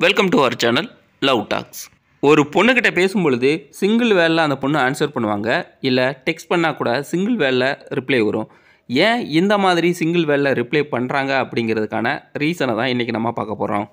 welcome to our channel love talks ஒரு பொண்ணுக்கிட்ட பேசும்பொழுது சிங்கிள் வேலில் அந்த பொண்ணு ஆன்சர் பண்ணுவாங்க இல்லை டெக்ஸ்ட் பண்ணால் கூட சிங்கிள் வேலில் ரிப்ளை வரும் ஏன் இந்த மாதிரி சிங்கிள் வேலில் ரிப்ளை பண்ணுறாங்க அப்படிங்கிறதுக்கான ரீசனை தான் இன்றைக்கி நம்ம பார்க்க போகிறோம்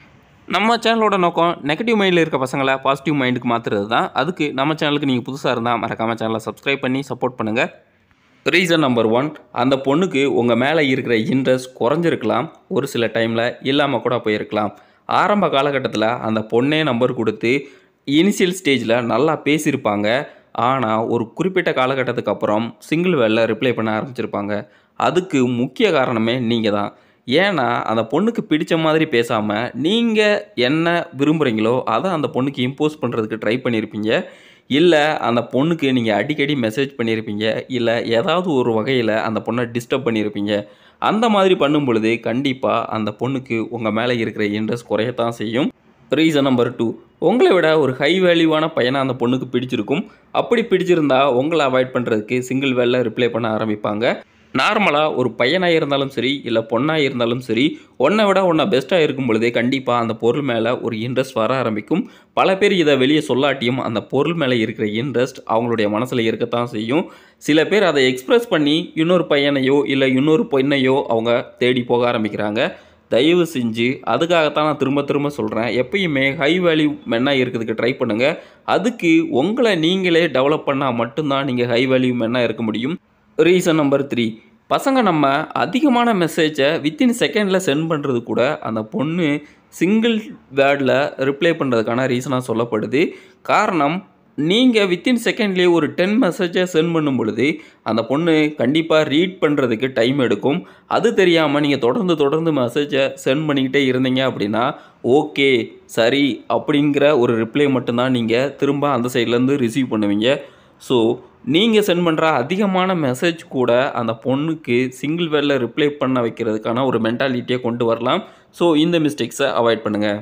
நம்ம சேனலோட நோக்கம் நெகட்டிவ் மைண்டில் இருக்க பசங்களை பாசிட்டிவ் மைண்டுக்கு மாற்றுறது தான் அதுக்கு நம்ம சேனலுக்கு நீங்கள் புதுசாக இருந்தால் மறக்காமல் சேனலை சப்ஸ்கிரைப் பண்ணி சப்போர்ட் பண்ணுங்கள் ரீசன் நம்பர் ஒன் அந்த பொண்ணுக்கு உங்கள் மேலே இருக்கிற இன்ட்ரெஸ்ட் குறைஞ்சிருக்கலாம் ஒரு சில டைமில் இல்லாமல் கூட போயிருக்கலாம் ஆரம்ப காலகட்டத்தில் அந்த பொண்ணே நம்பர் கொடுத்து இனிஷியல் ஸ்டேஜில் நல்லா பேசியிருப்பாங்க ஆனால் ஒரு குறிப்பிட்ட காலகட்டத்துக்கு அப்புறம் சிங்கிள் வேலில் ரிப்ளை பண்ண ஆரம்பிச்சிருப்பாங்க அதுக்கு முக்கிய காரணமே நீங்கள் தான் ஏன்னா அந்த பொண்ணுக்கு பிடிச்ச மாதிரி பேசாமல் நீங்கள் என்ன விரும்புகிறீங்களோ அதை அந்த பொண்ணுக்கு இம்போஸ் பண்ணுறதுக்கு ட்ரை பண்ணியிருப்பீங்க இல்லை அந்த பொண்ணுக்கு நீங்கள் அடிக்கடி மெசேஜ் பண்ணியிருப்பீங்க இல்லை ஏதாவது ஒரு வகையில் அந்த பொண்ணை டிஸ்டர்ப் பண்ணியிருப்பீங்க அந்த மாதிரி பண்ணும் பொழுது கண்டிப்பாக அந்த பொண்ணுக்கு உங்கள் மேலே இருக்கிற இன்ட்ரெஸ்ட் குறையத்தான் செய்யும் ரீசன் நம்பர் டூ உங்களை விட ஒரு ஹை வேல்யூவான பையனை அந்த பொண்ணுக்கு பிடிச்சிருக்கும் அப்படி பிடிச்சிருந்தா உங்களை அவாய்ட் பண்ணுறதுக்கு சிங்கிள் வேலில் ரிப்ளை பண்ண ஆரம்பிப்பாங்க நார்மலாக ஒரு பையனாக இருந்தாலும் சரி இல்லை பொண்ணாக இருந்தாலும் சரி உன்னை விட உன்னை பெஸ்ட்டாக இருக்கும் பொழுதே கண்டிப்பாக அந்த பொருள் மேலே ஒரு இன்ட்ரெஸ்ட் வர ஆரம்பிக்கும் பல பேர் இதை வெளியே சொல்லாட்டியும் அந்த பொருள் மேலே இருக்கிற இன்ட்ரெஸ்ட் அவங்களுடைய மனசில் இருக்கத்தான் செய்யும் சில பேர் அதை எக்ஸ்ப்ரெஸ் பண்ணி இன்னொரு பையனையோ இல்லை இன்னொரு பொண்ணையோ அவங்க தேடி போக ஆரம்பிக்கிறாங்க தயவு செஞ்சு அதுக்காகத்தான் நான் திரும்ப திரும்ப சொல்கிறேன் எப்பயுமே ஹை வேல்யூ மென்னாக இருக்கிறதுக்கு ட்ரை பண்ணுங்கள் அதுக்கு உங்களை நீங்களே டெவலப் பண்ணால் மட்டும்தான் நீங்கள் ஹை வேல்யூ மென்னாக இருக்க முடியும் ரீசன் நம்பர் த்ரீ பசங்க நம்ம அதிகமான மெசேஜை வித்தின் செகண்டில் சென்ட் பண்ணுறது கூட அந்த பொண்ணு சிங்கிள் வேர்டில் ரிப்ளை பண்ணுறதுக்கான ரீசனாக சொல்லப்படுது காரணம் நீங்கள் வித்தின் செகண்ட்லேயே ஒரு டென் மெசேஜை சென்ட் பண்ணும் பொழுது அந்த பொண்ணு கண்டிப்பாக ரீட் பண்ணுறதுக்கு டைம் எடுக்கும் அது தெரியாமல் நீங்கள் தொடர்ந்து தொடர்ந்து மெசேஜை சென்ட் பண்ணிக்கிட்டே இருந்தீங்க அப்படின்னா ஓகே சரி அப்படிங்கிற ஒரு ரிப்ளை மட்டும்தான் நீங்கள் திரும்ப அந்த சைட்லேருந்து ரிசீவ் பண்ணுவீங்க ஸோ நீங்கள் சென்ட் பண்ணுற அதிகமான மெசேஜ் கூட அந்த பொண்ணுக்கு சிங்கிள் வேர்டில் ரிப்ளை பண்ண வைக்கிறதுக்கான ஒரு மென்டாலிட்டியை கொண்டு வரலாம் ஸோ இந்த மிஸ்டேக்ஸை அவாய்ட் பண்ணுங்கள்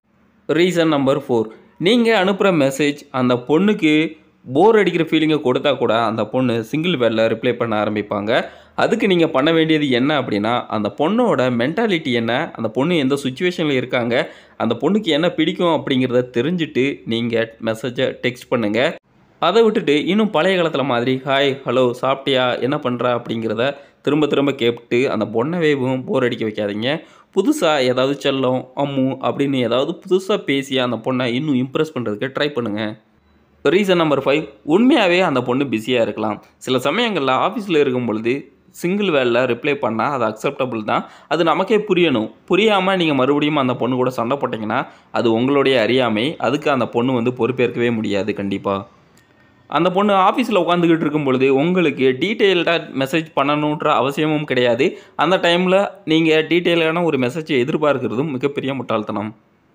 ரீசன் நம்பர் ஃபோர் நீங்கள் அனுப்புகிற மெசேஜ் அந்த பொண்ணுக்கு போர் அடிக்கிற ஃபீலிங்கை கொடுத்தா கூட அந்த பொண்ணு சிங்கிள் வேர்டில் ரிப்ளை பண்ண ஆரம்பிப்பாங்க அதுக்கு நீங்கள் பண்ண வேண்டியது என்ன அப்படின்னா அந்த பொண்ணோட மென்டாலிட்டி என்ன அந்த பொண்ணு எந்த சுச்சுவேஷனில் இருக்காங்க அந்த பொண்ணுக்கு என்ன பிடிக்கும் அப்படிங்கிறத தெரிஞ்சுட்டு நீங்கள் மெசேஜை டெக்ஸ்ட் பண்ணுங்கள் அதை விட்டுட்டு இன்னும் பழைய காலத்தில் மாதிரி ஹாய் ஹலோ சாப்பிட்டியா என்ன பண்ணுற அப்படிங்கிறத திரும்ப திரும்ப கேட்டு அந்த பொண்ணவேவும் போர் அடிக்க வைக்காதீங்க புதுசாக ஏதாவது செல்லம் அம்மு அப்படின்னு ஏதாவது புதுசாக பேசி அந்த பொண்ணை இன்னும் இம்ப்ரெஸ் பண்ணுறதுக்கு ட்ரை பண்ணுங்கள் ரீசன் நம்பர் ஃபைவ் உண்மையாகவே அந்த பொண்ணு பிஸியாக இருக்கலாம் சில சமயங்களில் ஆஃபீஸில் இருக்கும் பொழுது சிங்கிள் வேலில் ரிப்ளை பண்ணால் அது அக்செப்டபுள் தான் அது நமக்கே புரியணும் புரியாமல் நீங்கள் மறுபடியும் அந்த பொண்ணு கூட சண்டை போட்டிங்கன்னா அது உங்களுடைய அறியாமை அதுக்கு அந்த பொண்ணு வந்து பொறுப்பேற்கவே முடியாது கண்டிப்பாக அந்த பொண்ணு ஆஃபீஸில் உட்காந்துக்கிட்டு இருக்கும் பொழுது உங்களுக்கு டீட்டெயில்டாக மெசேஜ் பண்ணணுன்ற அவசியமும் கிடையாது அந்த டைமில் நீங்கள் டீட்டெயிலான ஒரு மெசேஜை எதிர்பார்க்கிறதும் மிகப்பெரிய முட்டாள்தனம்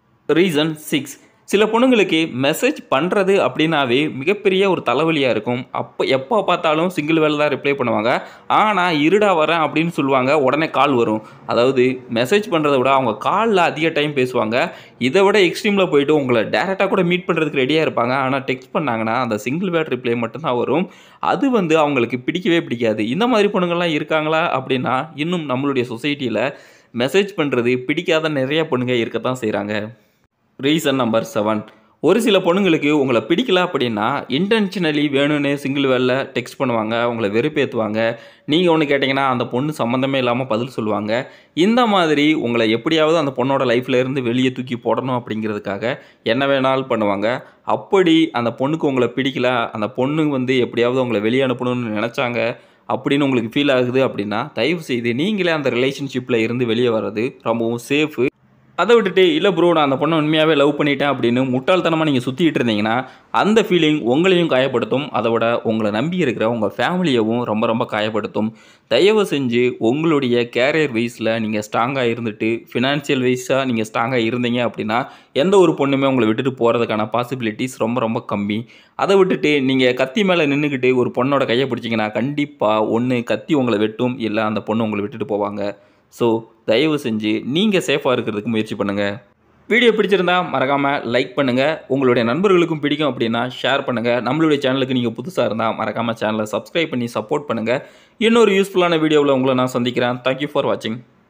ரீசன் சிக்ஸ் சில பொண்ணுங்களுக்கு மெசேஜ் பண்ணுறது அப்படின்னாவே மிகப்பெரிய ஒரு தலைவலியாக இருக்கும் அப்போ எப்போ பார்த்தாலும் சிங்கிள் வேலை தான் ரிப்ளை பண்ணுவாங்க ஆனால் இருடா வரேன் அப்படின்னு சொல்லுவாங்க உடனே கால் வரும் அதாவது மெசேஜ் பண்ணுறத விட அவங்க காலில் அதிக டைம் பேசுவாங்க இதை விட எக்ஸ்ட்ரீமில் போயிட்டு உங்களை டேரெக்டாக கூட மீட் பண்ணுறதுக்கு ரெடியாக இருப்பாங்க ஆனால் டெக்ஸ்ட் பண்ணாங்கன்னா அந்த சிங்கிள் வேர்ட் ரிப்ளை மட்டும்தான் வரும் அது வந்து அவங்களுக்கு பிடிக்கவே பிடிக்காது இந்த மாதிரி பொண்ணுங்கள்லாம் இருக்காங்களா அப்படின்னா இன்னும் நம்மளுடைய சொசைட்டியில் மெசேஜ் பண்ணுறது பிடிக்காத நிறைய பொண்ணுங்க இருக்கத்தான் செய்கிறாங்க ரீசன் நம்பர் செவன் ஒரு சில பொண்ணுங்களுக்கு உங்களை பிடிக்கல அப்படின்னா இன்டென்ஷனலி வேணும்னே சிங்கிள் வேலில் டெக்ஸ்ட் பண்ணுவாங்க உங்களை வெறுப்பேற்றுவாங்க நீங்கள் ஒன்று கேட்டிங்கன்னா அந்த பொண்ணு சம்மந்தமே இல்லாமல் பதில் சொல்லுவாங்க இந்த மாதிரி உங்களை எப்படியாவது அந்த பொண்ணோட லைஃப்பில் இருந்து வெளியே தூக்கி போடணும் அப்படிங்கிறதுக்காக என்ன வேணாலும் பண்ணுவாங்க அப்படி அந்த பொண்ணுக்கு உங்களை பிடிக்கல அந்த பொண்ணு வந்து எப்படியாவது உங்களை வெளியே அனுப்பணும்னு நினச்சாங்க அப்படின்னு உங்களுக்கு ஃபீல் ஆகுது அப்படின்னா தயவு செய்து நீங்களே அந்த ரிலேஷன்ஷிப்பில் இருந்து வெளியே வர்றது ரொம்பவும் சேஃபு அதை விட்டுட்டு இல்லை ப்ரோ நான் அந்த பொண்ணை உண்மையாகவே லவ் பண்ணிட்டேன் அப்படின்னு முட்டாள்தனமாக நீங்கள் சுற்றிட்டு இருந்தீங்கன்னா அந்த ஃபீலிங் உங்களையும் காயப்படுத்தும் அதை விட உங்களை நம்பி இருக்கிற உங்கள் ஃபேமிலியவும் ரொம்ப ரொம்ப காயப்படுத்தும் தயவு செஞ்சு உங்களுடைய கேரியர் வைஸில் நீங்கள் ஸ்ட்ராங்காக இருந்துட்டு ஃபினான்ஷியல் வைஸாக நீங்கள் ஸ்ட்ராங்காக இருந்தீங்க அப்படின்னா எந்த ஒரு பொண்ணுமே உங்களை விட்டுட்டு போகிறதுக்கான பாசிபிலிட்டிஸ் ரொம்ப ரொம்ப கம்மி அதை விட்டுட்டு நீங்கள் கத்தி மேலே நின்றுக்கிட்டு ஒரு பொண்ணோட கையை பிடிச்சிங்கன்னா கண்டிப்பாக ஒன்று கத்தி உங்களை வெட்டும் இல்லை அந்த பொண்ணு உங்களை விட்டுட்டு போவாங்க ஸோ தயவு செஞ்சு நீங்கள் சேஃபாக இருக்கிறதுக்கு முயற்சி பண்ணுங்கள் வீடியோ பிடிச்சிருந்தா மறக்காமல் லைக் பண்ணுங்கள் உங்களுடைய நண்பர்களுக்கும் பிடிக்கும் அப்படின்னா ஷேர் பண்ணுங்கள் நம்மளுடைய சேனலுக்கு நீங்கள் புதுசாக இருந்தால் மறக்காமல் சேனலை சப்ஸ்கிரைப் பண்ணி சப்போர்ட் பண்ணுங்கள் இன்னொரு யூஸ்ஃபுல்லான வீடியோவில் உங்களை நான் சந்திக்கிறேன் தேங்க்யூ ஃபார் வாட்சிங்